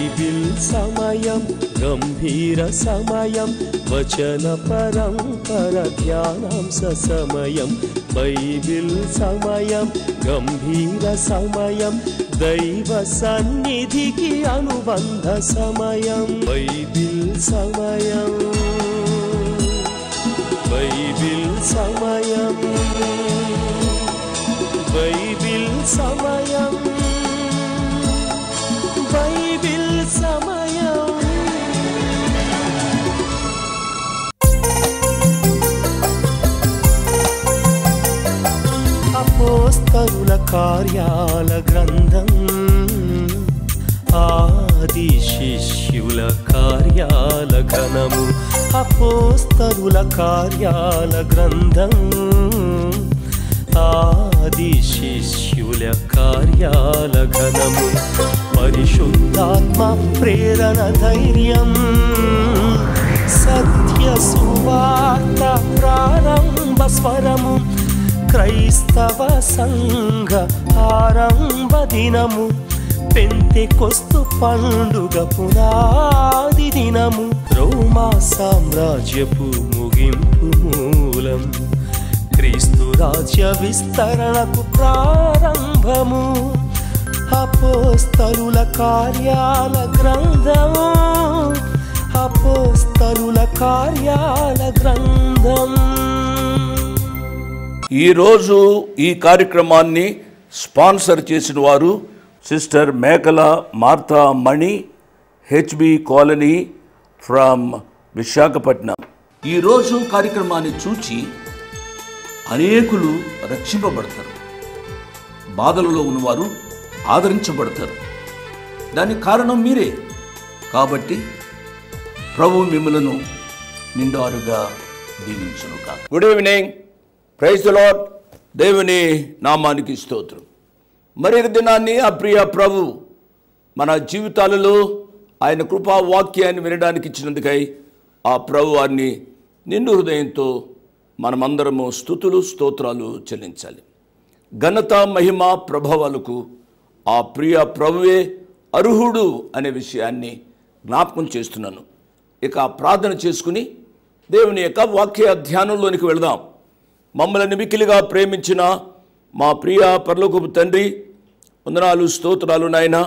Bible సమయం గంభీర సమయం వచన పరంపర ధ్యానాంశ సమయం బైబిల్ సమయం గంభీర సమయం దైవ సన్నిధికి అనుబంధ సమయం బైబిల్ సమయం బైబిల్ సమయం బైబిల్ సమయం బైబిల్ సమయం అపోస్తరుల కార్యాల గ్రంథం ఆది శిష్యుల కార్యాల ఘనము అపోస్తరుల కార్యాల గ్రంథం ఆది శిష్యుల కార్యాల ఘనము పరిశుద్ధాత్మ ప్రేరణ ధైర్యం సత్య సువార్త ప్రారంభ స్వరము క్రైస్తవ సంఘ ఆరంభ దినము పెంతెకొస్తు పండుగ పునాది దినము రోమా సామ్రాజ్యపు ముగింపు మూలం క్రీస్తు రాజ్య విస్తరణకు ప్రారంభము అపోస్తరుల కార్యాల గ్రంథము అపోస్తరుల కార్యాల గ్రంథం ఈరోజు ఈ కార్యక్రమాన్ని స్పాన్సర్ చేసిన వారు sister Mekala Martha Mani HB colony from Visakhapatnam ఈరోజు కార్యక్రమాన్ని చూచి అనేకులు రక్షింపబడతారు బాధలలో ఉన్నవారు ఆదరించబడతారు దానికి కారణం మీరే కాబట్టి ప్రభు మిమ్మలను నిండారుగా దీవించును కాక good evening praise the Lord దేవుని నామానికి స్తోత్రం మరి ఒక దినాన్ని ఆ ప్రియ ప్రభు మన జీవితాలలో ఆయన కృపా వాక్యాన్ని వినడానికి ఇచ్చినందుకై ఆ ప్రభు వారిని నిండు హృదయంతో మనమందరము స్థుతులు స్తోత్రాలు చెల్లించాలి ఘనత మహిమ ప్రభావాలకు ఆ ప్రియ ప్రభువే అర్హుడు అనే విషయాన్ని జ్ఞాపకం చేస్తున్నాను ఇక ప్రార్థన చేసుకుని దేవుని యొక్క వాక్య ధ్యానంలోనికి వెళదాం మమ్మల్ని మికిలిగా ప్రేమించిన మా ప్రియ పరలోకపు తండ్రి వందనాలు స్తోత్రాలు నాయన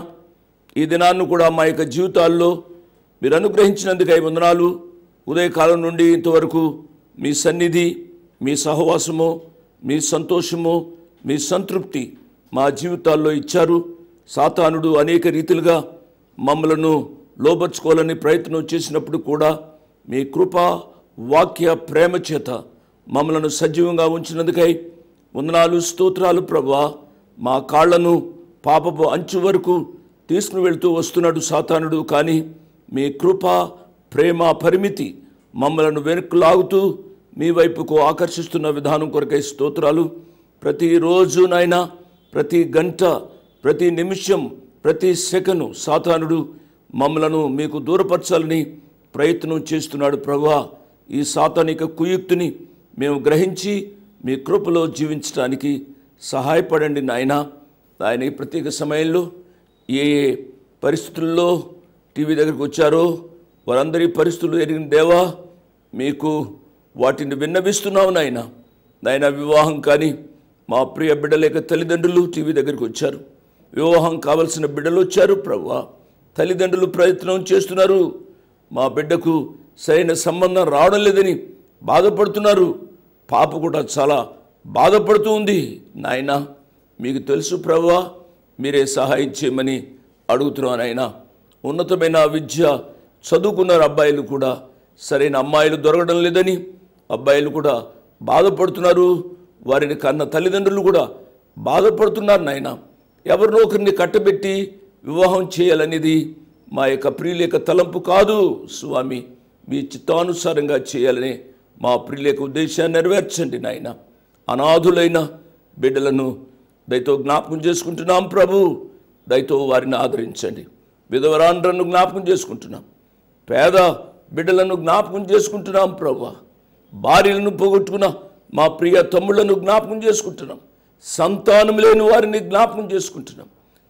ఈ దినాన్ని కూడా మా యొక్క జీవితాల్లో మీరు అనుగ్రహించినందుకై వందనాలు ఉదయకాలం నుండి ఇంతవరకు మీ సన్నిధి మీ సహవాసము మీ సంతోషము మీ సంతృప్తి మా జీవితాల్లో ఇచ్చారు సాతానుడు అనేక రీతిలుగా మమ్మలను లోబర్చుకోవాలని ప్రయత్నం చేసినప్పుడు కూడా మీ కృప వాక్య ప్రేమ చేత మమ్మలను సజీవంగా ఉంచినందుకై వందనాలు స్తోత్రాలు ప్రభా మా కాళ్లను పాపపు అంచు వరకు తీసుకుని వెళ్తూ వస్తున్నాడు సాతానుడు కానీ మీ కృప ప్రేమ పరిమితి మమ్మలను వెనక్కు లాగుతూ మీ వైపుకు ఆకర్షిస్తున్న విధానం కొరకై స్తోత్రాలు ప్రతిరోజు నాయనా ప్రతి గంట ప్రతి నిమిషం ప్రతి సెకను సాతానుడు మమ్మలను మీకు దూరపరచాలని ప్రయత్నం చేస్తున్నాడు ప్రభా ఈ సాతానిక కుయుక్తిని మేము గ్రహించి మీ కృపలో జీవించడానికి సహాయపడండి నాయన ఆయన ఈ ప్రత్యేక సమయంలో ఏ ఏ పరిస్థితుల్లో టీవీ దగ్గరికి వచ్చారో వారందరి పరిస్థితులు ఎరిగిన దేవా మీకు వాటిని విన్నవిస్తున్నావు నాయన నాయన వివాహం కానీ మా ప్రియ బిడ్డలేక తల్లిదండ్రులు టీవీ దగ్గరికి వచ్చారు వివాహం కావలసిన బిడ్డలు వచ్చారు ప్రవ్వా తల్లిదండ్రులు ప్రయత్నం చేస్తున్నారు మా బిడ్డకు సరైన సంబంధం రావడం లేదని బాధపడుతున్నారు పాప కూడా చాలా బాధపడుతూ ఉంది నాయన మీకు తెలుసు ప్రవ్వా మీరే సహాయం చేయమని అడుగుతున్నాను ఆయన ఉన్నతమైన విద్య చదువుకున్నారు అబ్బాయిలు కూడా సరైన అమ్మాయిలు దొరకడం లేదని అబ్బాయిలు కూడా బాధపడుతున్నారు వారిని కన్న తల్లిదండ్రులు కూడా బాధపడుతున్నారు నాయన ఎవరినో ఒకరిని కట్టబెట్టి వివాహం చేయాలనేది మా యొక్క ప్రియుల యొక్క తలంపు కాదు స్వామి మీ చిత్తానుసారంగా చేయాలని మా ప్రియుల యొక్క ఉద్దేశాన్ని నెరవేర్చండి నాయన అనాథులైన బిడ్డలను దయతో జ్ఞాపకం చేసుకుంటున్నాం ప్రభు దయతో వారిని ఆదరించండి విధవరాండ్రను జ్ఞాపకం చేసుకుంటున్నాం పేద బిడ్డలను జ్ఞాపకం చేసుకుంటున్నాం ప్రభు భార్యలను పోగొట్టుకున్న మా ప్రియ తమ్ముళ్లను జ్ఞాపకం చేసుకుంటున్నాం సంతానం లేని వారిని జ్ఞాపకం చేసుకుంటున్నాం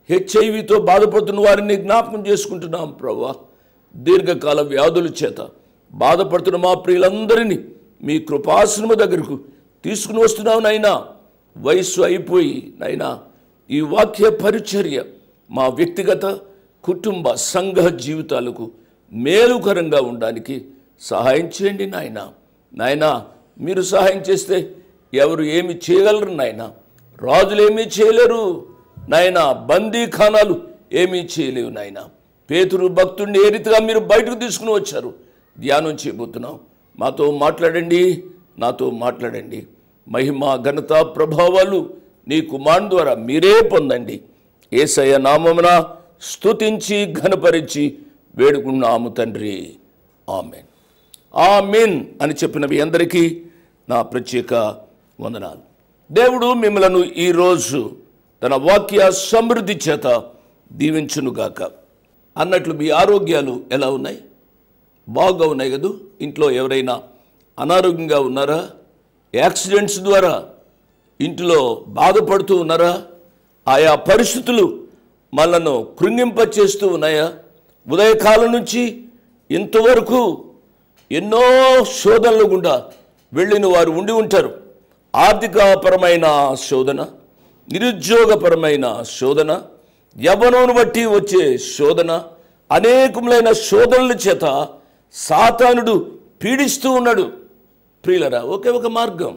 హెచ్ఐవితో బాధపడుతున్న వారిని జ్ఞాపకం చేసుకుంటున్నాం ప్రభా దీర్ఘకాల వ్యాధుల చేత బాధపడుతున్న మా ప్రియులందరినీ మీ కృపాశ్రమ దగ్గరకు తీసుకుని వస్తున్నావు నాయనా వయస్సు అయిపోయి నాయనా ఈ వాక్య పరిచర్య మా వ్యక్తిగత కుటుంబ సంఘ జీవితాలకు మేలుకరంగా ఉండడానికి సహాయం చేయండి నాయన నాయన మీరు సహాయం చేస్తే ఎవరు ఏమి చేయగలరు నాయన రాజులు ఏమీ చేయలేరు నాయన బందీఖానాలు ఏమీ చేయలేవు నాయన పేతురు భక్తుడిని ఏ రీతిగా మీరు బయటకు తీసుకుని వచ్చారు ధ్యానం చేయబోతున్నాం మాతో మాట్లాడండి నాతో మాట్లాడండి మహిమ ఘనత ప్రభావాలు నీ కుమారుని ద్వారా మీరే పొందండి ఏసయ్య నామమున స్తుతించి ఘనపరిచి వేడుకున్నాము తండ్రి ఆమెన్ ఆమెన్ అని చెప్పిన మీ అందరికీ నా ప్రత్యేక వందనాలు దేవుడు మిమ్మలను ఈరోజు తన వాక్య సమృద్ధి చేత దీవించునుగాక అన్నట్లు మీ ఆరోగ్యాలు ఎలా ఉన్నాయి బాగా ఉన్నాయి కదూ ఇంట్లో ఎవరైనా అనారోగ్యంగా ఉన్నారా యాక్సిడెంట్స్ ద్వారా ఇంటిలో బాధపడుతూ ఉన్నారా ఆయా పరిస్థితులు మనను కృంగింప చేస్తూ ఉన్నాయా ఉదయకాలం నుంచి ఇంతవరకు ఎన్నో శోధనలు గుండా వెళ్ళిన వారు ఉండి ఉంటారు ఆర్థికపరమైన శోధన నిరుద్యోగపరమైన శోధన యవనోను బట్టి వచ్చే శోధన అనేకములైన శోధనల చేత సాతానుడు పీడిస్తూ ఉన్నాడు ప్రియులరా ఒకే ఒక మార్గం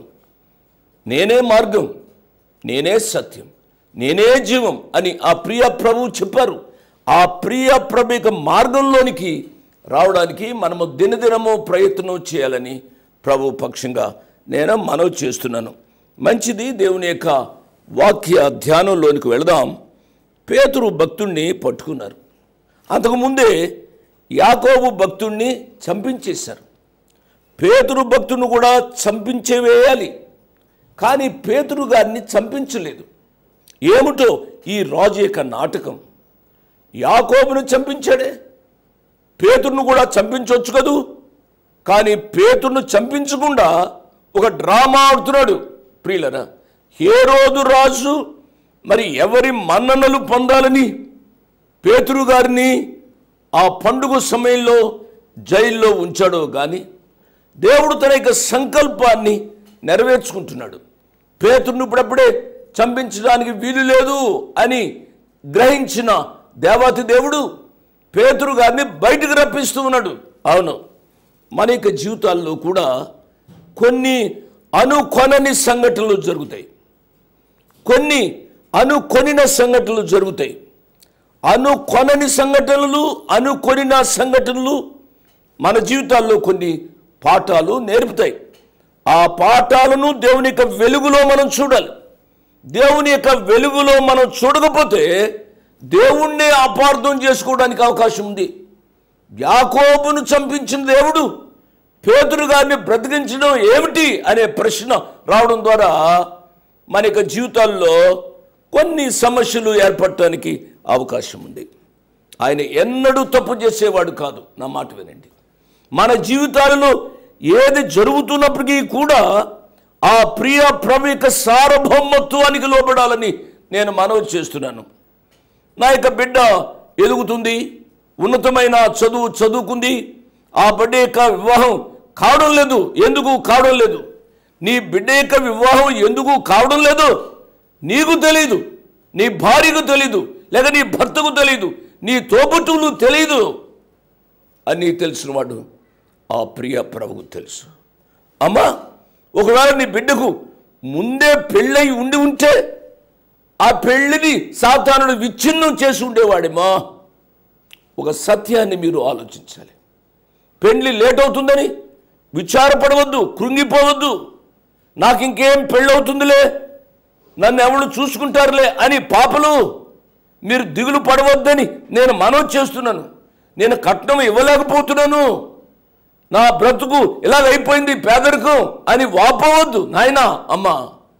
నేనే మార్గం నేనే సత్యం నేనే జీవం అని ఆ ప్రియ ప్రభువు చెప్పారు ఆ ప్రియ ప్రభు యొక్క మార్గంలోనికి రావడానికి మనము దినదినము ప్రయత్నం చేయాలని ప్రభు పక్షంగా నేను మనవి చేస్తున్నాను మంచిది దేవుని యొక్క వాక్య ధ్యానంలోనికి వెళదాం పేతురు భక్తుణ్ణి పట్టుకున్నారు అంతకుముందే యాకోబు భక్తుణ్ణి చంపించేశారు పేతురు భక్తుని కూడా చంపించే వేయాలి కానీ పేతురు గారిని చంపించలేదు ఏమిటో ఈ రాజు యొక్క నాటకం యాకోబును చంపించాడే పేతురును కూడా చంపించవచ్చు కదూ కానీ పేతురును చంపించకుండా ఒక డ్రామా ఆడుతున్నాడు ప్రియులరా ఏ రోజు రాజు మరి ఎవరి మన్ననలు పొందాలని పేతురు గారిని ఆ పండుగ సమయంలో జైల్లో ఉంచాడో కానీ దేవుడు తన యొక్క సంకల్పాన్ని నెరవేర్చుకుంటున్నాడు పేతురును ఇప్పుడప్పుడే చంపించడానికి వీలు లేదు అని గ్రహించిన దేవాతి దేవుడు పేతురు గారిని బయటకు రప్పిస్తూ ఉన్నాడు అవును మన యొక్క జీవితాల్లో కూడా కొన్ని అనుకొనని సంఘటనలు జరుగుతాయి కొన్ని అనుకొనిన సంఘటనలు జరుగుతాయి అనుకొనని సంఘటనలు అనుకొనిన సంఘటనలు మన జీవితాల్లో కొన్ని పాఠాలు నేర్పుతాయి ఆ పాఠాలను దేవుని యొక్క వెలుగులో మనం చూడాలి దేవుని యొక్క వెలుగులో మనం చూడకపోతే దేవుణ్ణే అపార్థం చేసుకోవడానికి అవకాశం ఉంది యాకోబును చంపించిన దేవుడు పేతురు గారిని బ్రతికించడం ఏమిటి అనే ప్రశ్న రావడం ద్వారా మన యొక్క జీవితాల్లో కొన్ని సమస్యలు ఏర్పడటానికి అవకాశం ఉంది ఆయన ఎన్నడూ తప్పు చేసేవాడు కాదు నా మాట వినండి మన జీవితాలలో ఏది జరుగుతున్నప్పటికీ కూడా ఆ ప్రియ ప్రభు యొక్క సార్వభౌమత్వానికి లోపడాలని నేను మనవి చేస్తున్నాను నా యొక్క బిడ్డ ఎదుగుతుంది ఉన్నతమైన చదువు చదువుకుంది ఆ బిడ్డ యొక్క వివాహం కావడం లేదు ఎందుకు కావడం లేదు నీ బిడ్డ యొక్క వివాహం ఎందుకు కావడం లేదు నీకు తెలీదు నీ భార్యకు తెలీదు లేక నీ భర్తకు తెలీదు నీ తోబుట్టువులు తెలీదు అని తెలిసినవాడు ఆ ప్రియ ప్రభుకు తెలుసు అమ్మా ఒకవేళ నీ బిడ్డకు ముందే పెళ్ళై ఉండి ఉంటే ఆ పెళ్లిని సాతానుడు విచ్ఛిన్నం చేసి ఉండేవాడేమా ఒక సత్యాన్ని మీరు ఆలోచించాలి పెళ్లి లేట్ అవుతుందని విచారపడవద్దు కృంగిపోవద్దు నాకు ఇంకేం పెళ్ళవుతుందిలే నన్ను ఎవరు చూసుకుంటారులే అని పాపలు మీరు దిగులు పడవద్దని నేను మనవి చేస్తున్నాను నేను కట్నం ఇవ్వలేకపోతున్నాను నా బ్రతుకు ఇలాగైపోయింది పేదరికం అని వాపవద్దు నాయనా అమ్మా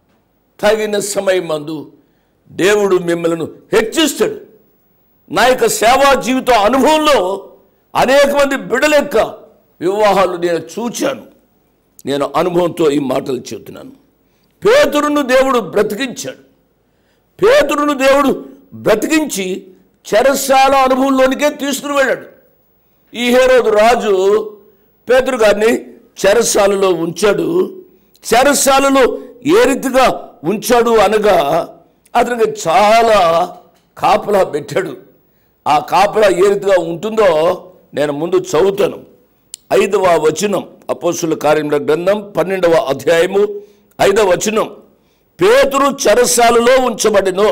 తగిన సమయం మందు దేవుడు మిమ్మల్ని హెచ్చిస్తాడు నా యొక్క సేవా జీవిత అనుభవంలో అనేక మంది బిడ్డల యొక్క వివాహాలు నేను చూచాను నేను అనుభవంతో ఈ మాటలు చెబుతున్నాను పేతురును దేవుడు బ్రతికించాడు పేతురును దేవుడు బ్రతికించి చెరసాల అనుభవంలోనికే తీసుకుని వెళ్ళాడు ఈ హేరోదు రాజు పేతురు గారిని చెరసాలలో ఉంచాడు చెరసాలలో ఏ రీతిగా ఉంచాడు అనగా అతనికి చాలా కాపలా పెట్టాడు ఆ కాపలా ఏ రీతిగా ఉంటుందో నేను ముందు చదువుతాను ఐదవ వచనం అపోసుల కార్యముల గ్రంథం పన్నెండవ అధ్యాయము ఐదవ వచనం పేతురు చెరసాలలో ఉంచబడినో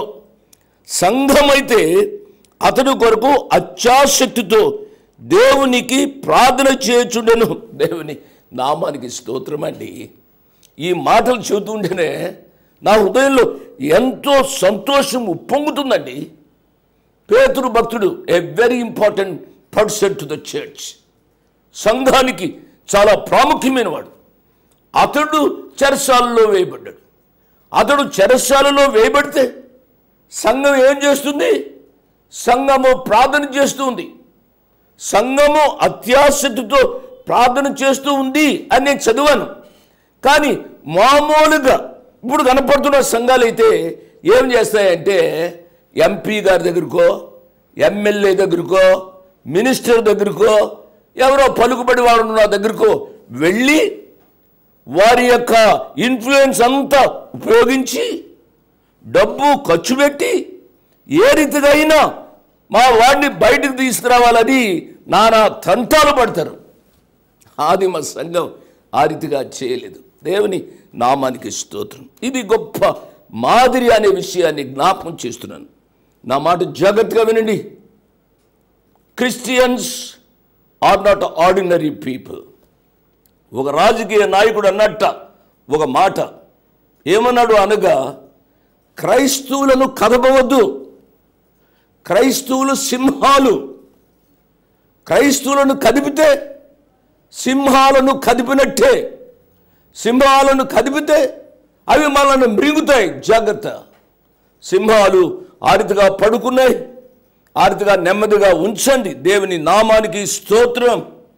సంఘమైతే అతడు కొరకు అత్యాశక్తితో దేవునికి ప్రార్థన చేయుచుండెను దేవుని నామానికి స్తోత్రం అండి ఈ మాటలు చెబుతుంటేనే నా హృదయంలో ఎంతో సంతోషం ఉప్పొంగుతుందండి పేతురు భక్తుడు a very important person to the church సంఘానికి చాలా ప్రాముఖ్యమైన వాడు అతడు చెరసాలలో వేయబడ్డాడు అతడు చెరసాలలో వేయబడితే సంఘం ఏం చేస్తుంది సంఘము ప్రార్థన చేస్తూ ఉంది సంఘము అత్యాశక్తితో ప్రార్థన చేస్తూ ఉంది అని నేను చదివాను కానీ మామూలుగా ఇప్పుడు కనపడుతున్న సంఘాలు అయితే ఏం చేస్తాయంటే ఎంపీ గారి దగ్గరకో ఎమ్మెల్యే దగ్గరకో మినిస్టర్ దగ్గరకో ఎవరో పలుకుబడి వాడు ఉన్న దగ్గరకో వెళ్ళి వారి యొక్క ఇన్ఫ్లుయెన్స్ అంతా ఉపయోగించి డబ్బు ఖర్చు పెట్టి ఏ రీతిగా అయినా మా వాడిని బయటకు తీసుకురావాలని నానా తంటాలు పడతారు ఆదిమ సంఘం ఆ రీతిగా చేయలేదు దేవుని నామానికి స్తోత్రం ఇది గొప్ప మాదిరి అనే విషయాన్ని జ్ఞాపకం చేస్తున్నాను నా మాట జాగ్రత్తగా వినండి Christians are not ordinary people ఒక రాజకీయ నాయకుడు అన్నట్ట ఒక మాట ఏమన్నాడు అనగా క్రైస్తవులను కదపవద్దు క్రైస్తవులు సింహాలు క్రైస్తవులను కదిపితే సింహాలను కదిపినట్టే సింహాలను కదిపితే అవి మనల్ని మృంగుతాయి జాగ్రత్త సింహాలు ఆరితిగా పడుకున్నాయి ఆరితిగా నెమ్మదిగా ఉంచండి దేవుని నామానికి స్తోత్రం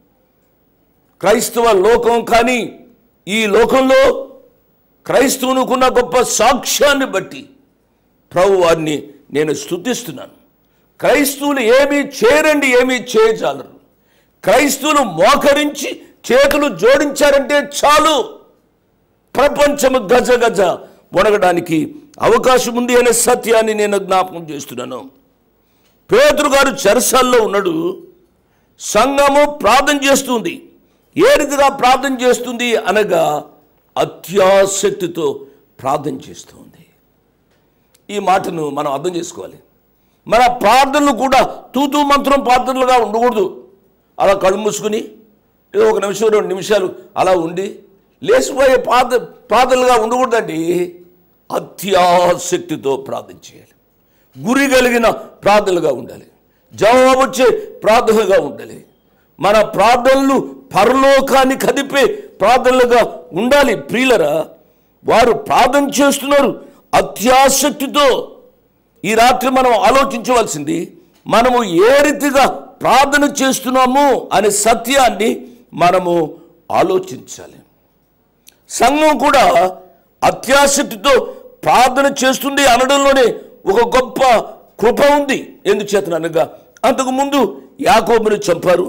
క్రైస్తవ లోకం కానీ ఈ లోకంలో క్రైస్తవునికున్న గొప్ప సాక్ష్యాన్ని బట్టి ప్రభు వారిని నేను స్తుతిస్తున్నాను క్రైస్తవులు ఏమీ చేయరండి ఏమీ చేయజాలరు క్రైస్తవులు మోకరించి చేతులు జోడించారంటే చాలు ప్రపంచము గజ గజ వణగడానికి అవకాశం ఉంది అనే సత్యాన్ని నేను జ్ఞాపకం చేస్తున్నాను పేతురు గారు చెరసాల్లో ఉన్నాడు సంఘము ప్రార్థన చేస్తుంది ఏ రీతిగా ప్రార్థన చేస్తుంది అనగా అత్యాసక్తితో ప్రార్థన చేస్తుంది ఈ మాటను మనం అర్థం చేసుకోవాలి మన ప్రార్థనలు కూడా తూతూ మంత్రం ప్రార్థనలుగా ఉండకూడదు అలా కళ్ళు మూసుకుని ఏదో ఒక నిమిషం రెండు నిమిషాలు అలా ఉండి లేచిపోయే ప్రార్థ ప్రార్థనలుగా ఉండకూడదండి అత్యాసక్తితో ప్రార్థన చేయాలి గురి కలిగిన ప్రార్థనలుగా ఉండాలి జవాబు వచ్చే ప్రార్థనగా ఉండాలి మన ప్రార్థనలు పరలోకాన్ని కదిపే ప్రార్థనలుగా ఉండాలి ప్రియులరా వారు ప్రార్థన చేస్తున్నారు అత్యాసక్తితో ఈ రాత్రి మనం ఆలోచించవలసింది మనము ఏ రీతిగా ప్రార్థన చేస్తున్నాము అనే సత్యాన్ని మనము ఆలోచించాలి సంఘం కూడా అత్యాసక్తితో ప్రార్థన చేస్తుంది అనడంలోనే ఒక గొప్ప కృప ఉంది ఎందుచేతనగా అంతకుముందు యాకోబుని చంపారు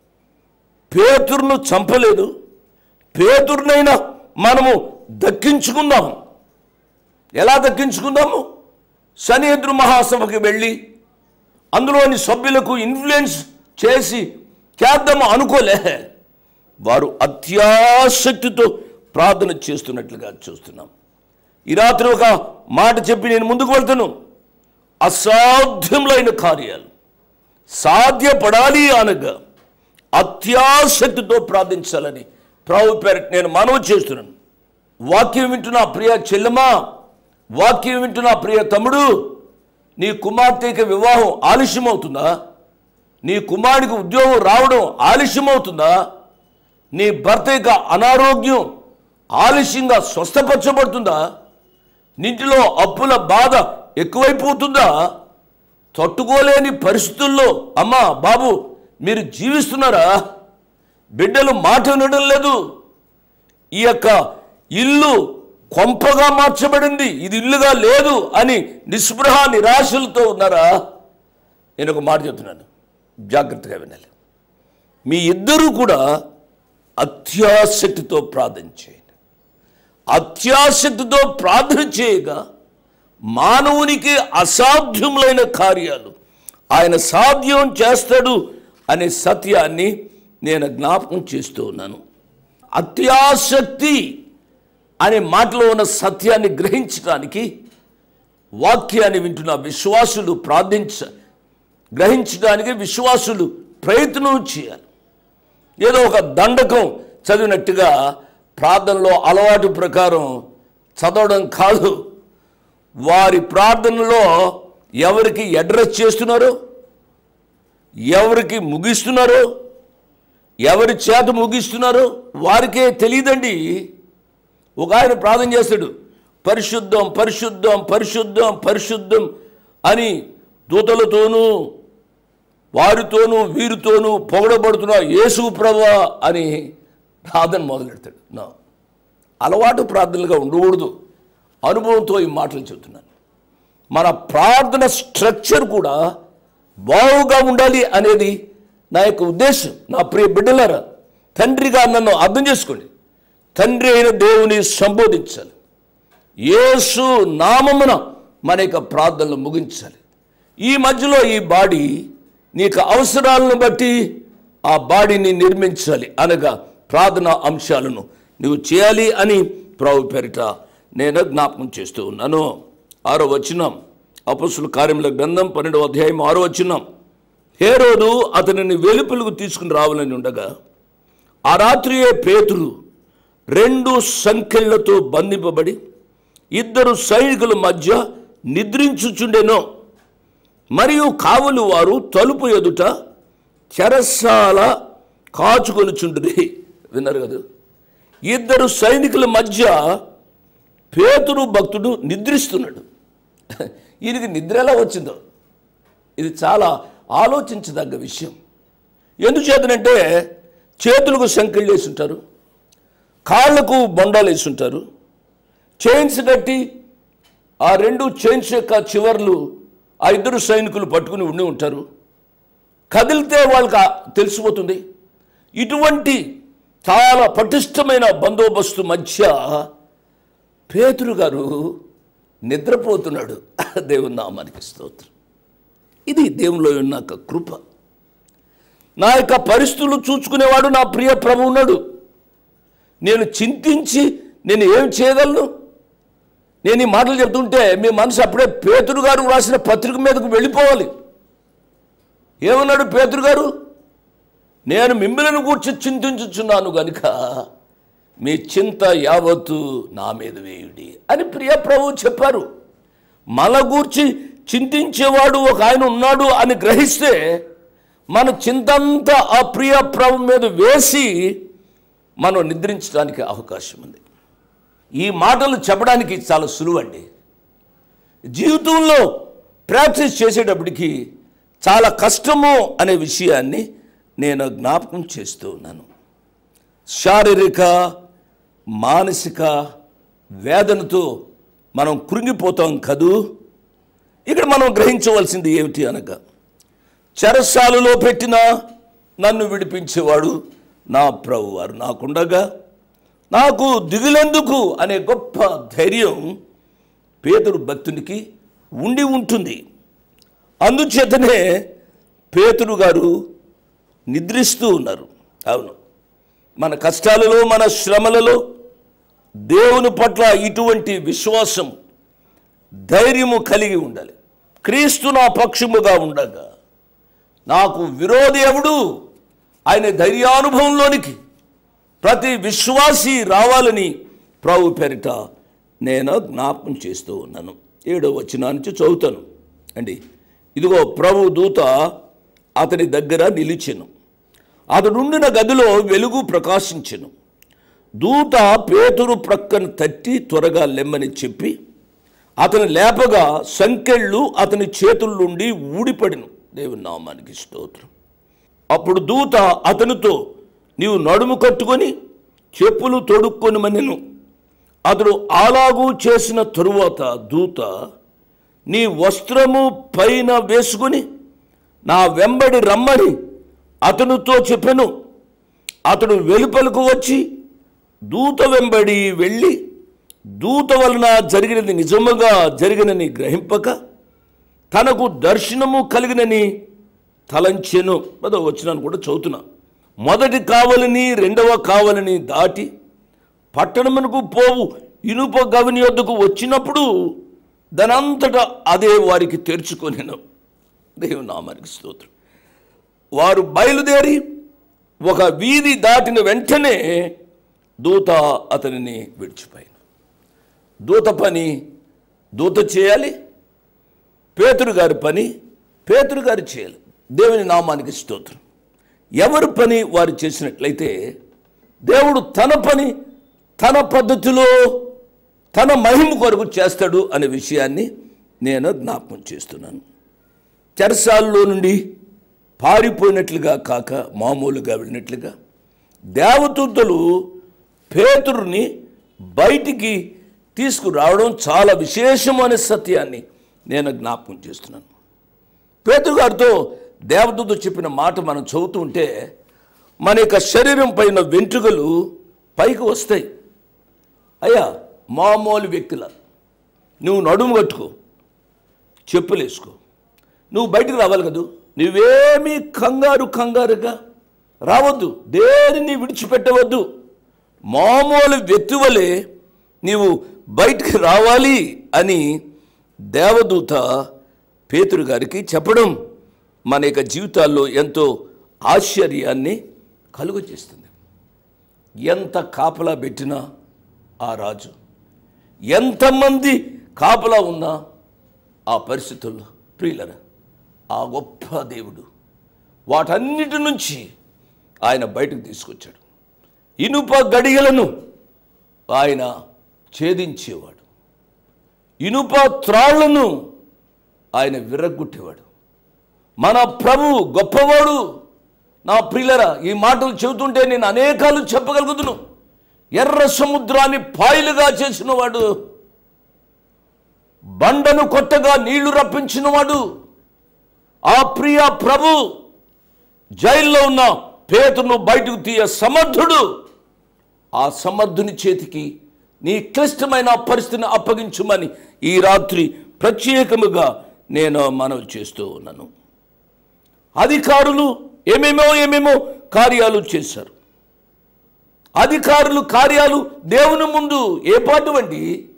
పేతురును చంపలేదు పేతురునైనా మనము దక్కించుకుందాం ఎలా దక్కించుకుందాము శనిద్రు మహాసభకి వెళ్ళి అందులోని సభ్యులకు ఇన్ఫ్లుయెన్స్ చేసి చేద్దాము అనుకోలే వారు అత్యాసక్తితో ప్రార్థన చేస్తున్నట్లుగా చూస్తున్నాం ఈ రాత్రి ఒక మాట చెప్పి నేను ముందుకు వెళ్తాను అసాధ్యములైన కార్యాలు సాధ్యపడాలి అనగా అత్యాసక్తితో ప్రార్థించాలని ప్రభు పేరట నేను మనవి చేస్తున్నాను వాక్యం వింటున్న ప్రియ చెల్లెమా వాక్యం వింటున్న ప్రియ తమ్ముడు నీ కుమార్తెకి వివాహం ఆలస్యమవుతుందా నీ కుమారుడికి ఉద్యోగం రావడం ఆలస్యమవుతుందా నీ భర్త యొక్క అనారోగ్యం ఆలస్యంగా స్వస్థపరచబడుతుందా నీటిలో అప్పుల బాధ ఎక్కువైపోతుందా తట్టుకోలేని పరిస్థితుల్లో అమ్మా బాబు మీరు జీవిస్తున్నారా బిడ్డలు మాట వినడం లేదు ఈ యొక్క ఇల్లు కొంపగా మార్చబడింది ఇది ఇల్లుగా లేదు అని నిస్పృహ నిరాశలతో ఉన్నారా నేను ఒక మాట చెప్తున్నాను జాగ్రత్తగా వినాలి మీ ఇద్దరూ కూడా అత్యాసక్తితో ప్రార్థన చేయండి అత్యాసక్తితో ప్రార్థన చేయగా మానవునికి అసాధ్యములైన కార్యాలు ఆయన సాధ్యం చేస్తాడు అనే సత్యాన్ని నేను జ్ఞాపకం చేస్తూ ఉన్నాను అత్యాసక్తి అనే మాటలో ఉన్న సత్యాన్ని గ్రహించడానికి వాక్యాన్ని వింటున్న విశ్వాసులు ప్రార్థించ గ్రహించడానికి విశ్వాసులు ప్రయత్నం చేయాలి ఏదో ఒక దండకం చదివినట్టుగా ప్రార్థనలో అలవాటు ప్రకారం చదవడం కాదు వారి ప్రార్థనలో ఎవరికి అడ్రస్ చేస్తున్నారో ఎవరికి ముగిస్తున్నారో ఎవరి చేత ముగిస్తున్నారో వారికే తెలియదండి ఒక ఆయన ప్రార్థన చేస్తాడు పరిశుద్ధం పరిశుద్ధం పరిశుద్ధం పరిశుద్ధం అని దూతలతోనూ వారితోనూ వీరితోనూ పొగడబడుతున్న యేసు ప్రభా అని ప్రార్థన మొదలెడతాడు నా అలవాటు ప్రార్థనలుగా ఉండకూడదు అనుభవంతో ఈ మాటలు చెబుతున్నాను మన ప్రార్థన స్ట్రక్చర్ కూడా బాగుగా ఉండాలి అనేది నా యొక్క ఉద్దేశం నా ప్రియ బిడ్డలారా తండ్రిగా నన్ను అర్థం చేసుకోండి తండ్రి అయిన దేవుని సంబోధించాలి యేసు నామమున మన యొక్క ప్రార్థనలు ముగించాలి ఈ మధ్యలో ఈ బాడీ నీకు అవసరాలను బట్టి ఆ బాడీని నిర్మించాలి అనగా ప్రార్థన అంశాలను నువ్వు చేయాలి అని ప్రభు పేరిట నేను జ్ఞాపకం చేస్తూ ఉన్నాను ఆరో వచనం అపస్సుల కార్యముల గ్రంథం పన్నెండవ అధ్యాయం ఆరో వచనం హేరోదు అతనిని వెలుపులకు తీసుకుని రావాలని ఉండగా ఆ రాత్రియే పేతురు రెండు సంఖ్యలతో బంధింపబడి ఇద్దరు సైనికుల మధ్య నిద్రించుచుండెనో మరియు కావలు వారు తలుపు ఎదుట చెరసాల కాచుకొనుచుండ్రి విన్నారు కదా ఇద్దరు సైనికుల మధ్య పేతురు భక్తుడు నిద్రిస్తున్నాడు ఈయనకి నిద్ర ఎలా వచ్చిందో ఇది చాలా ఆలోచించదగ్గ విషయం ఎందుచేతనంటే చేతులకు సంఖ్యలు వేసి ఉంటారు కాళ్ళకు బొండాలు వేసి ఉంటారు చైన్స్ కట్టి ఆ రెండు చైన్స్ యొక్క చివర్లు ఆ ఇద్దరు సైనికులు పట్టుకుని ఉండి ఉంటారు కదిలితే వాళ్ళకి ఆ- తెలిసిపోతుంది ఇటువంటి చాలా పటిష్టమైన బందోబస్తు మధ్య పేతురు గారు నిద్రపోతున్నాడు దేవుని నామానికి స్తోత్రం ఇది దేవునిలో ఉన్న ఒక కృప నా యొక్క పరిస్థితులు చూచుకునేవాడు నా ప్రియ ప్రభు ఉన్నాడు నేను చింతించి నేను ఏం చేయగలను నేను ఈ మాటలు చెప్తుంటే మీ మనసు అప్పుడే పేతురు గారు రాసిన పత్రిక మీదకు వెళ్ళిపోవాలి ఏమన్నాడు పేతురు గారు నేను మిమ్మల్ని కూర్చి చింతించుచున్నాను గనుక మీ చింత యావత్తు నా మీద వేయుడి అని ప్రియ ప్రభు చెప్పారు మన గూర్చి చింతించేవాడు ఒక ఆయన ఉన్నాడు అని గ్రహిస్తే మన చింతంతా ఆ ప్రియ ప్రభు మీద వేసి మనం నిద్రించడానికి అవకాశం ఉంది ఈ మాటలు చెప్పడానికి చాలా సులువండి జీవితంలో ప్రాక్టీస్ చేసేటప్పటికి చాలా కష్టము అనే విషయాన్ని నేను జ్ఞాపకం చేస్తూ ఉన్నాను శారీరక మానసిక వేదనతో మనం కృంగిపోతాం కదూ ఇక్కడ మనం గ్రహించవలసింది ఏమిటి అనగా చెరసాలలో పెట్టిన నన్ను విడిపించేవాడు నా ప్రభువారు నాకుండగా నాకు దిగులెందుకు అనే గొప్ప ధైర్యం పేదరు భక్తునికి ఉండి ఉంటుంది అందుచేతనే పేతురు గారు నిద్రిస్తూ ఉన్నారు అవును మన కష్టాలలో మన శ్రమలలో దేవుని పట్ల ఇటువంటి విశ్వాసం ధైర్యము కలిగి ఉండాలి క్రీస్తు నా పక్షముగా ఉండగా నాకు విరోధి ఎవడు ఆయన ధైర్యానుభవంలోనికి ప్రతి విశ్వాసి రావాలని ప్రభు పేరిట నేను జ్ఞాపకం చేస్తూ ఉన్నాను ఏడో వచ్చిన నుంచి చదువుతాను అండి ఇదిగో ప్రభు దూత అతని దగ్గర నిలిచెను అతడుండిన గదిలో వెలుగు ప్రకాశించెను దూత పేతురు ప్రక్కన తట్టి త్వరగా లెమ్మని చెప్పి అతని లేపగా సంకెళ్ళు అతని చేతుల నుండి ఊడిపడిను దేవుని నామానికి స్తోత్రం అప్పుడు దూత అతనితో నీవు నడుము కట్టుకొని చెప్పులు తొడుక్కొని మనెను అతడు అలాగూ చేసిన తరువాత దూత నీ వస్త్రము పైన వేసుకుని నా వెంబడి రమ్మని అతనితో చెప్పెను అతడు వెలుపలకు వచ్చి దూత వెంబడి వెళ్ళి దూత వలన జరిగినది నిజముగా జరిగినని గ్రహింపక తనకు దర్శనము కలిగినని తలంచెను పదో వచ్చినాను కూడా చదువుతున్నా మొదటి కావలిని రెండవ కావలిని దాటి పట్టణమునకు పోవు ఇనుప గవిని వద్దకు వచ్చినప్పుడు దానంతటా అదే వారికి తెరుచుకొనెను దేవుని నామానికి స్తోత్రం వారు బయలుదేరి ఒక వీధి దాటిన వెంటనే దూత అతనిని విడిచిపోయాను దూత పని దూత చేయాలి పేతురు గారి పని పేతురు గారు చేయాలి దేవుని నామానికి స్తోత్రం ఎవరి పని వారు చేసినట్లయితే దేవుడు తన పని తన పద్ధతిలో తన మహిమ కొరకు చేస్తాడు అనే విషయాన్ని నేను జ్ఞాపకం చేస్తున్నాను చెరసాల్లో నుండి పారిపోయినట్లుగా కాక మామూలుగా వెళ్ళినట్లుగా దేవదూతలు పేతురుని బయటికి తీసుకురావడం చాలా విశేషమైన సత్యాన్ని నేను జ్ఞాపకం చేస్తున్నాను పేతురు గారితో దేవదూత చెప్పిన మాట మనం చదువుతూ ఉంటే మన యొక్క శరీరం పైన వెంట్రుకలు పైకి వస్తాయి అయ్యా మామూలు వ్యక్తుల నువ్వు నడుము కట్టుకో చెప్పులు వేసుకో నువ్వు బయటికి రావాలి కదూ నువ్వేమీ కంగారు కంగారుగా రావద్దు దేనిని విడిచిపెట్టవద్దు మామూలు వ్యక్తి వలె నీవు బయటికి రావాలి అని దేవదూత పేతురు గారికి చెప్పడం మన యొక్క జీవితాల్లో ఎంతో ఆశ్చర్యాన్ని కలుగజేస్తుంది ఎంత కాపలా పెట్టినా ఆ రాజు ఎంతమంది కాపలా ఉన్నా ఆ పరిస్థితుల్లో ప్రియులరా ఆ గొప్ప దేవుడు వాటన్నిటి నుంచి ఆయన బయటకు తీసుకొచ్చాడు ఇనుప గడియలను ఆయన ఛేదించేవాడు ఇనుప త్రాళ్లను ఆయన విరగ్గొట్టేవాడు మన ప్రభు గొప్పవాడు నా ప్రియులరా ఈ మాటలు చెబుతుంటే నేను అనేకాలు చెప్పగలుగుతును ఎర్ర సముద్రాన్ని పాయలుగా చేసినవాడు బండను కొట్టగా నీళ్లు రప్పించినవాడు ఆ ప్రియ ప్రభు జైల్లో ఉన్న పేతును బయటకు తీయ సమర్థుడు ఆ సమర్థుని చేతికి నీ క్లిష్టమైన పరిస్థితిని అప్పగించుమని ఈ రాత్రి ప్రత్యేకముగా నేను మనవి చేస్తూ ఉన్నాను అధికారులు ఏమేమో ఏమేమో కార్యాలు చేశారు అధికారులు కార్యాలు దేవుని ముందు ఏ పాటువండి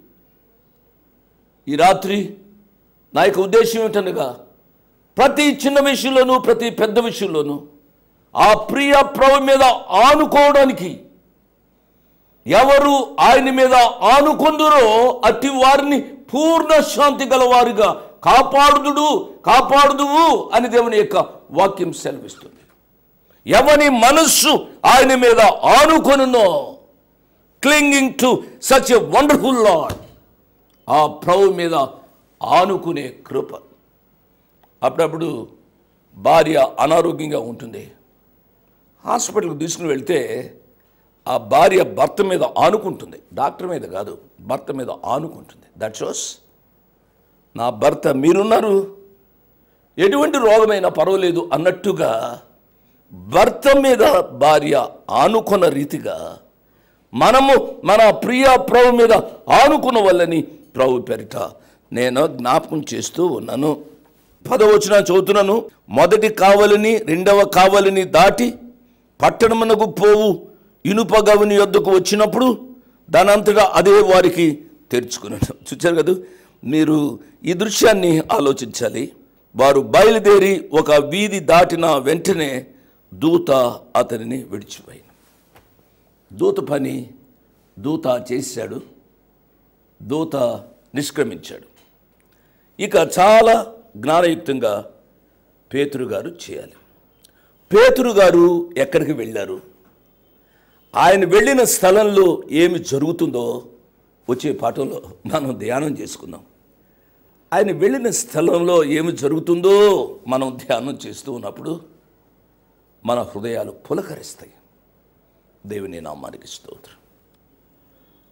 ఈ రాత్రి నా యొక్క ఉద్దేశం ఏమిటనగా ప్రతి చిన్న విషయంలోనూ ప్రతి పెద్ద విషయంలోనూ ఆ ప్రియ ప్రభు మీద ఆనుకోవడానికి ఎవరు ఆయన మీద ఆనుకొందురో అట్టి వారిని పూర్ణ శాంతి గలవారుగా కాపాడుదుడు కాపాడుదువు అని దేవుని యొక్క వాక్యం సెలవిస్తుంది ఎవని మనస్సు ఆయన మీద ఆనుకొనునో clinging to such a wonderful Lord ఆ ప్రభు మీద ఆనుకునే కృప అప్పుడప్పుడు భార్య అనారోగ్యంగా ఉంటుంది హాస్పిటల్కి తీసుకుని వెళ్తే ఆ భార్య భర్త మీద ఆనుకుంటుంది డాక్టర్ మీద కాదు భర్త మీద ఆనుకుంటుంది దట్ షోస్ నా భర్త మీరున్నారు ఎటువంటి రోగమైనా పర్వాలేదు అన్నట్టుగా భర్త మీద భార్య ఆనుకున్న రీతిగా మనము మన ప్రియ ప్రభు మీద ఆనుకున్న వల్లని ప్రభు పేరిట నేను జ్ఞాపకం చేస్తూ ఉన్నాను పదవచన చదువుతున్నాను మొదటి కావలిని రెండవ కావలిని దాటి పట్టణమునకు పోవు ఇనుప గవిని యొద్దకు వచ్చినప్పుడు దానంతటా అదే వారికి తెరుచుకున్నాను చూచారు కదా మీరు ఈ దృశ్యాన్ని ఆలోచించాలి వారు బయలుదేరి ఒక వీధి దాటిన వెంటనే దూత అతనిని విడిచిపోయింది దూత పని దూత చేశాడు దూత నిష్క్రమించాడు ఇక చాలా జ్ఞానయుక్తంగా పేతురు గారు చేయాలి పేతురు గారు ఎక్కడికి వెళ్ళారు ఆయన వెళ్ళిన స్థలంలో ఏమి జరుగుతుందో వచ్చే పాఠంలో మనం ధ్యానం చేసుకుందాం ఆయన వెళ్ళిన స్థలంలో ఏమి జరుగుతుందో మనం ధ్యానం చేస్తూ ఉన్నప్పుడు మన హృదయాలు పులకరిస్తాయి దేవుని నామానికి స్తోత్రం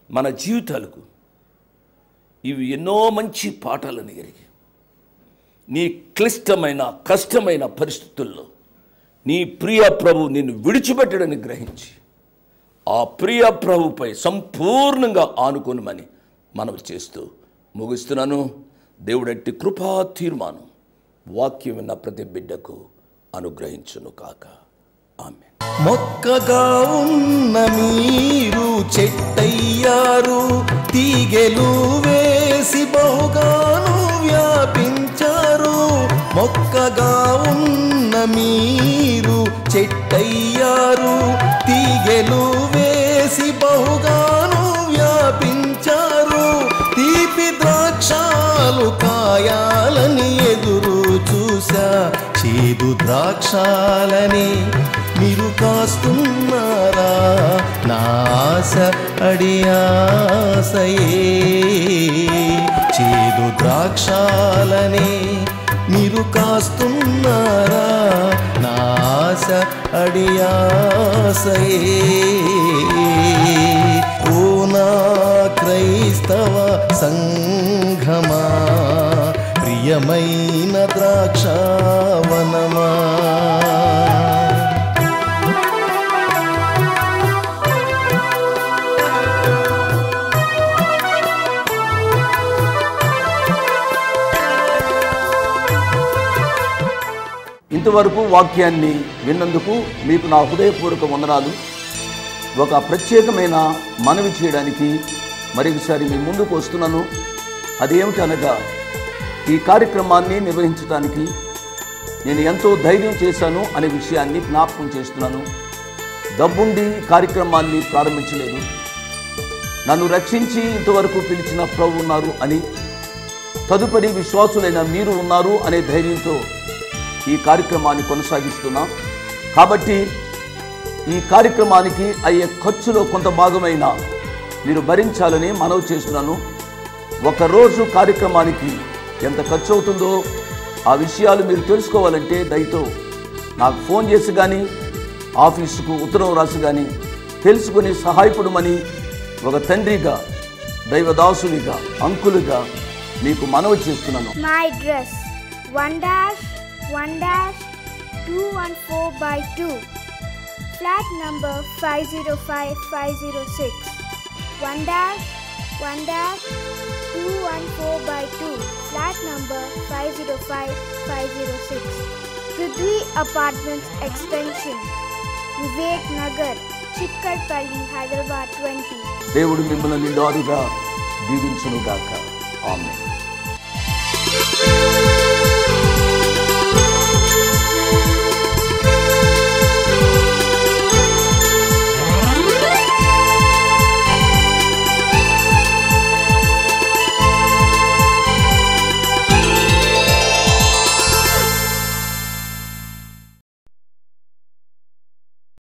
మన జీవితాలకు ఇవి ఎన్నో మంచి పాఠాలను ఎరిగి నీ క్లిష్టమైన కష్టమైన పరిస్థితుల్లో నీ ప్రియ ప్రభు నిన్ను విడిచిపెట్టడని గ్రహించి ఆ ప్రియ ప్రభుపై సంపూర్ణంగా ఆనుకోనమని మనవి చేస్తూ ముగిస్తున్నాను దేవుడట్టి కృపా తీర్మానం వాక్యం విన్న ప్రతి బిడ్డకు అనుగ్రహించును కాక ఆమె మొక్కగా ఉన్న మీరు చెట్టయ్యారు తీగెలు వేసి బహుగాను వ్యాపించారు మొక్కగా ఉన్న మీరు చెట్టయ్యారు తీగెలు వేసి బహుగాను వ్యాపించారు తీపి ద్రాక్షాలు కాయాలని ఎదురు చూసా చేదు ద్రాక్షాలని మీరు కాస్తున్నారా నా ఆశ అడియాసయే చేదు ద్రాక్షాలని మీరు కాస్తున్నారా నా ఆశ అడియాసయే ఓ నా క్రైస్తవ సంఘమా ప్రియమైన ద్రాక్షావనమా ఇంతవరకు వాక్యాన్ని విన్నందుకు మీకు నా హృదయపూర్వక వందనాలు ఒక ప్రత్యేకమైన మనవి చేయడానికి మరొకసారి మీ ముందుకు వస్తున్నాను అదేమిటి అనగా ఈ కార్యక్రమాన్ని నిర్వహించడానికి నేను ఎంతో ధైర్యం చేశాను అనే విషయాన్ని జ్ఞాపకం చేస్తున్నాను డబ్బుండి ఈ కార్యక్రమాన్ని ప్రారంభించలేదు నన్ను రక్షించి ఇంతవరకు పిలిచిన ప్రభు ఉన్నారు అని తదుపరి విశ్వాసులైన మీరు ఉన్నారు అనే ధైర్యంతో ఈ కార్యక్రమాన్ని కొనసాగిస్తున్నాం కాబట్టి ఈ కార్యక్రమానికి అయ్యే ఖర్చులో కొంత భాగమైన మీరు భరించాలని మనవి చేస్తున్నాను ఒకరోజు కార్యక్రమానికి ఎంత ఖర్చు అవుతుందో ఆ విషయాలు మీరు తెలుసుకోవాలంటే దయతో నాకు ఫోన్ చేసి కానీ ఆఫీసుకు ఉత్తరం రాసి కానీ తెలుసుకుని సహాయపడమని ఒక తండ్రిగా దైవదాసునిగా అంకులుగా మీకు మనవి చేస్తున్నాను My address 1 dash 1 dash 214 by 2 flat number 505506 1 dash 1 dash 214 by 2 flat number 505506 Prithvi Apartments Extension Vivek Nagar Chikkarpalli Hyderabad 20 దేవుడు మిమ్మల్ని నిండారుగా దీవించునుగాక ఆమె Thank